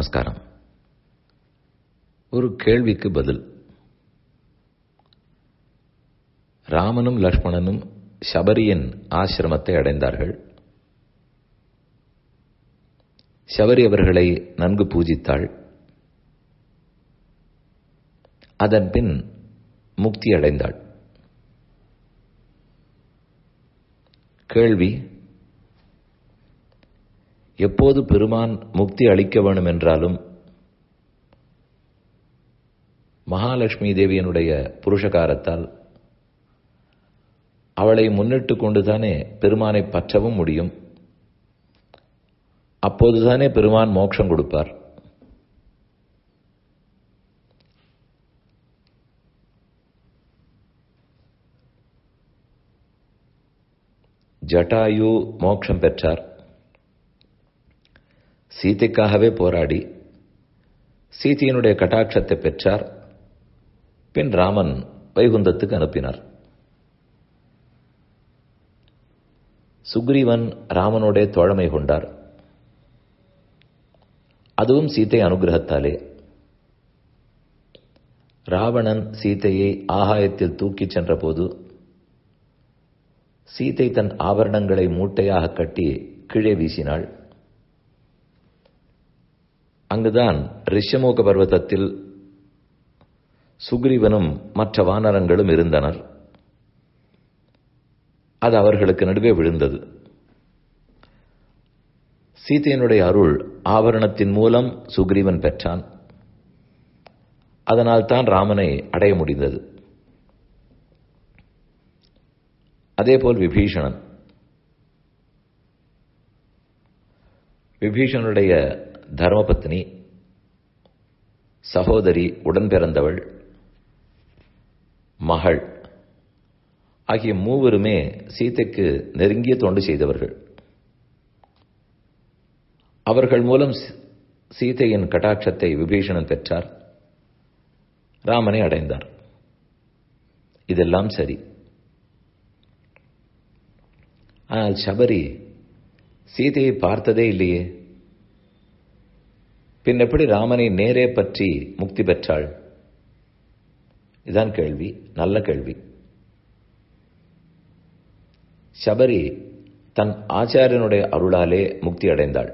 நமஸ்காரம் ஒரு கேள்விக்கு பதில் ராமனும் லக்ஷ்மணனும் சபரியின் ஆசிரமத்தை அடைந்தார்கள் சபரி அவர்களை நன்கு பூஜித்தாள் அதன் பின் முக்தி அடைந்தாள் கேள்வி எப்போது பெருமான் முக்தி அளிக்க வேண்டும் என்றாலும் மகாலட்சுமி தேவியனுடைய புருஷகாரத்தால் அவளை முன்னிட்டு கொண்டுதானே பெருமானை பற்றவும் முடியும் அப்போதுதானே பெருமான் மோட்சம் கொடுப்பார் ஜட்டாயு மோட்சம் பெற்றார் சீதைக்காகவே போராடி சீதையினுடைய கட்டாட்சத்தை பெற்றார் பின் ராமன் வைகுந்தத்துக்கு அனுப்பினார் சுக்ரீவன் ராமனோட தோழமை கொண்டார் அதுவும் சீத்தை அனுகிரகத்தாலே ராவணன் சீத்தையை ஆகாயத்தில் தூக்கிச் சென்றபோது சீதை தன் ஆபரணங்களை மூட்டையாக கட்டி கீழே வீசினாள் அங்குதான் ரிஷமோக பர்வதத்தில் சுக்ரீவனும் மற்ற வானரங்களும் இருந்தனர் அது அவர்களுக்கு நடுவே விழுந்தது சீதையனுடைய அருள் ஆபரணத்தின் மூலம் சுக்ரீவன் பெற்றான் அதனால் தான் ராமனை அடைய முடிந்தது அதேபோல் விபீஷணன் விபீஷனுடைய தர்மபத்னி சகோதரி உடன் பிறந்தவள் மகள் ஆகிய மூவருமே சீதைக்கு நெருங்கிய தொண்டு செய்தவர்கள் அவர்கள் மூலம் சீதையின் கட்டாட்சத்தை விபீஷணன் பெற்றார் ராமனை அடைந்தார் இதெல்லாம் சரி ஆனால் சபரி சீதையை பார்த்ததே இல்லையே பின் எப்படி ராமனை நேரே பற்றி முக்தி பெற்றாள் இதான் கேள்வி நல்ல கேள்வி சபரி தன் ஆச்சாரியனுடைய அருளாலே முக்தி அடைந்தாள்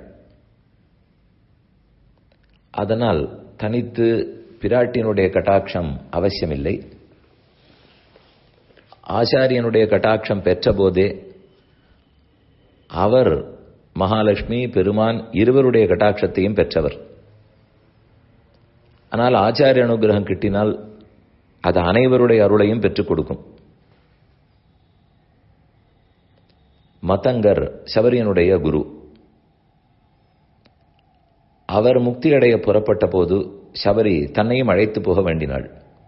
அதனால் தனித்து பிராட்டியனுடைய கட்டாட்சம் அவசியமில்லை ஆச்சாரியனுடைய கட்டாட்சம் பெற்றபோதே அவர் மகாலட்சுமி பெருமான் இருவருடைய கட்டாட்சத்தையும் பெற்றவர் ஆனால் ஆச்சாரிய அனுகிரகம் கிட்டினால் அது அனைவருடைய அருளையும் பெற்றுக் கொடுக்கும் மதங்கர் சபரியனுடைய குரு அவர் முக்தியடைய புறப்பட்ட போது சபரி தன்னையும் அழைத்து போக வேண்டினாள்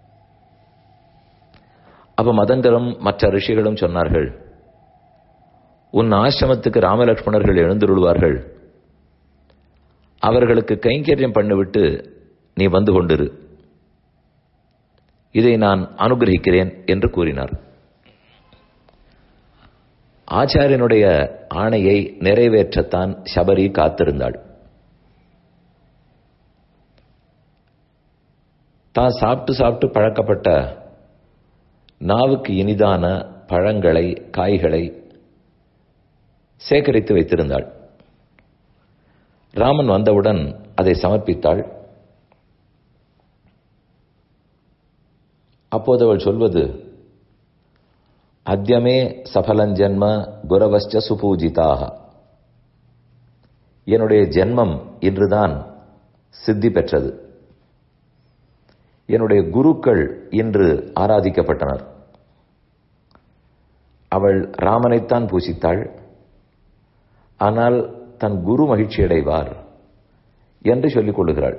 அப்ப மதங்கரும் மற்ற ரிஷிகளும் சொன்னார்கள் உன் ஆசிரமத்துக்கு ராமலட்சுமணர்கள் எழுந்துருள்வார்கள் அவர்களுக்கு கைங்கரியம் பண்ணிவிட்டு நீ வந்து கொண்டிரு இதை நான் அனுகிரகிக்கிறேன் என்று கூறினார் ஆச்சாரியனுடைய ஆணையை நிறைவேற்றத்தான் சபரி காத்திருந்தாள் தான் சாப்பிட்டு சாப்பிட்டு பழக்கப்பட்ட நாவுக்கு இனிதான பழங்களை காய்களை சேகரித்து வைத்திருந்தாள் ராமன் வந்தவுடன் அதை சமர்ப்பித்தாள் அப்போது அவள் சொல்வது அத்தியமே சபலஞ்சன்ம குரவஸ்ட சுபூஜிதாக என்னுடைய ஜென்மம் இன்றுதான் சித்தி பெற்றது என்னுடைய குருக்கள் இன்று ஆராதிக்கப்பட்டனர் அவள் ராமனைத்தான் பூசித்தாள் ஆனால் தன் குரு மகிழ்ச்சி அடைவார் என்று சொல்லிக் கொள்ளுகிறாள்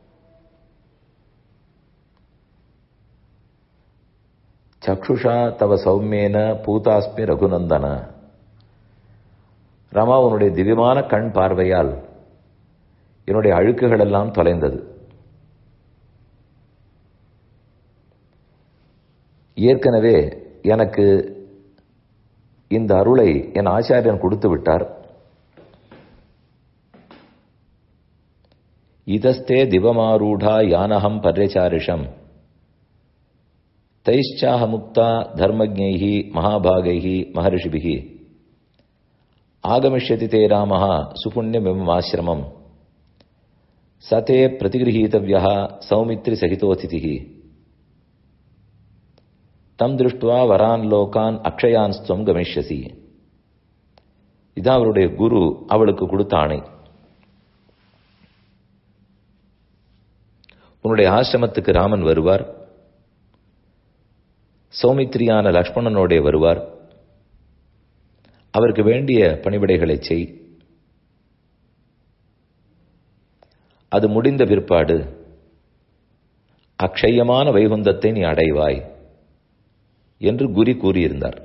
சக்ஷுஷா தவ சௌமியேன பூதாஸ்மி ரகுநந்தன ரமா உன்னுடைய திவ்யமான கண் பார்வையால் என்னுடைய அழுக்குகள் எல்லாம் தொலைந்தது ஏற்கனவே எனக்கு இந்த அருளை என் ஆச்சாரியன் கொடுத்து விட்டார் இதஸ்தே திவமாரூடா யானகம் பர்யச்சாரிஷம் தைஷ்சாஹ முக்தா தர்மஜைஹி மகாபாகைஹி மகர்ஷிபிஹி ஆகமிஷ்யதி தே ராமः சுபுண்ணியமிமாசிரமம் சதே பிரதிகிரகீதவ்யः சௌமித்ரி சகிதோதிதிः தம் திருஷ்டுவா வரான் லோகான் அக்ஷயான் ஸ்துவம் கமிஷ்யசி இதான் அவருடைய குரு அவளுக்கு கொடுத்த ஆணை உன்னுடைய ஆசிரமத்துக்கு ராமன் வருவார் சௌமித்ரியான லக்ஷ்மணனோடே வருவார் அவருக்கு வேண்டிய பணிவிடைகளை செய் அது முடிந்த பிற்பாடு அக்ஷயமான வைகுந்தத்தை நீ அடைவாய் என்று குரி கூறியிருந்தார்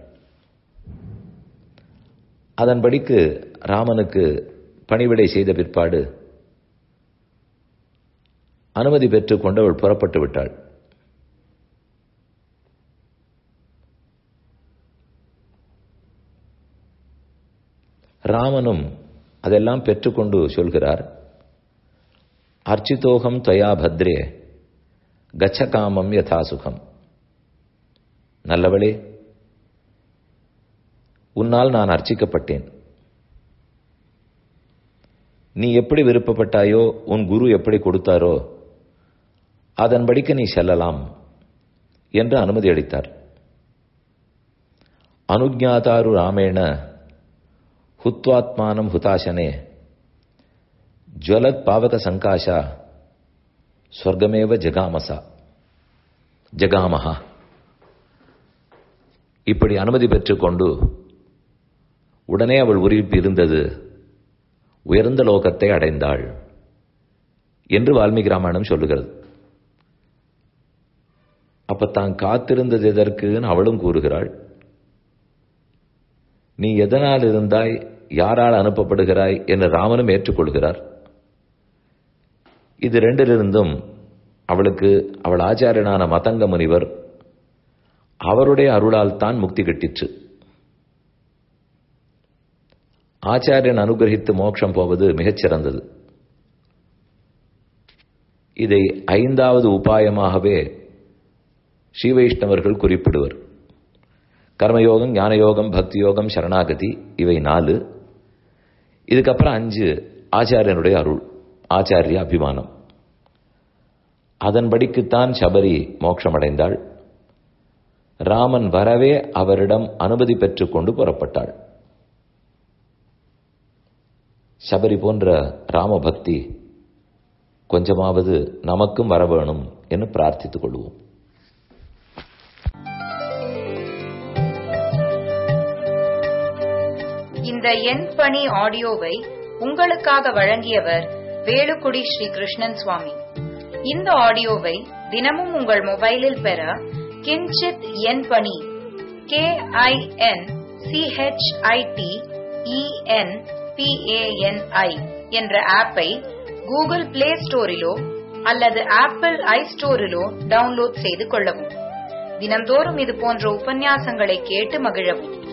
அதன்படிக்கு ராமனுக்கு பணிவிடை செய்த பிற்பாடு அனுமதி பெற்றுக் கொண்டு அவள் புறப்பட்டு விட்டாள் ராமனும் அதெல்லாம் பெற்றுக்கொண்டு சொல்கிறார் அர்ச்சிதோகம் தயா பத்ரே கச்ச காமம் யதா சுகம் நல்லவளே உன்னால் நான் அர்ச்சிக்கப்பட்டேன் நீ எப்படி விருப்பப்பட்டாயோ உன் குரு எப்படி கொடுத்தாரோ அதன்படிக்கு நீ செல்லலாம் என்று அனுமதி அளித்தார் அனுஜாதாரு ராமேண ஹுத்வாத்மானம் ஹுதாசனே ஜுவலத் பாவக சங்காஷா ஸ்வர்கமேவ ஜகாமசா ஜகாமஹா இப்படி அனுமதி பெற்றுக்கொண்டு உடனே அவள் உரிப்பு இருந்தது உயர்ந்த லோகத்தை அடைந்தாள் என்று வால்மீகி ராமாயணம் சொல்லுகிறது அப்ப தான் காத்திருந்தது எதற்குன்னு அவளும் கூறுகிறாள் நீ எதனால் இருந்தாய் யாரால் அனுப்பப்படுகிறாய் என்று ராமனும் ஏற்றுக்கொள்கிறார் இது ரெண்டிலிருந்தும் அவளுக்கு அவள் ஆச்சாரியனான மதங்க முனிவர் அவருடைய அருளால் தான் முக்தி கிட்டிற்று ஆச்சாரியன் அனுகிரகித்து மோட்சம் போவது மிகச் சிறந்தது இதை ஐந்தாவது உபாயமாகவே ஸ்ரீ வைஷ்ணவர்கள் குறிப்பிடுவர் கர்மயோகம் ஞானயோகம் பக்தி யோகம் சரணாகதி இவை நாலு இதுக்கப்புறம் அஞ்சு ஆச்சாரியனுடைய அருள் ஆச்சாரிய அபிமானம் அதன்படிக்குத்தான் சபரி மோட்சமடைந்தாள் ராமன் வரவே அவரிடம் அனுமதி பெற்றுக்கொண்டு புறப்பட்டாள் சபரி போன்ற ராமபக்தி கொஞ்சமாவது நமக்கும் வர வேணும் என்று பிரார்த்தித்துக் கொள்வோம் இந்த எண் பணி ஆடியோவை உங்களுக்காக வழங்கியவர் வேலுக்குடி ஸ்ரீ கிருஷ்ணன் சுவாமி இந்த ஆடியோவை தினமும் உங்கள் மொபைலில் பெற கிஞ்சித் எண் பணி கே ஐ என் சிஹெச்ஐடி இஎன் பிஏஎன்ஐ என்ற ஆப்பை கூகுள் பிளே ஸ்டோரிலோ அல்லது ஆப்பிள் ஐ ஸ்டோரிலோ டவுன்லோட் செய்து கொள்ளவும் தினம்தோறும் இது போன்ற உபன்யாசங்களை கேட்டு மகிழவும்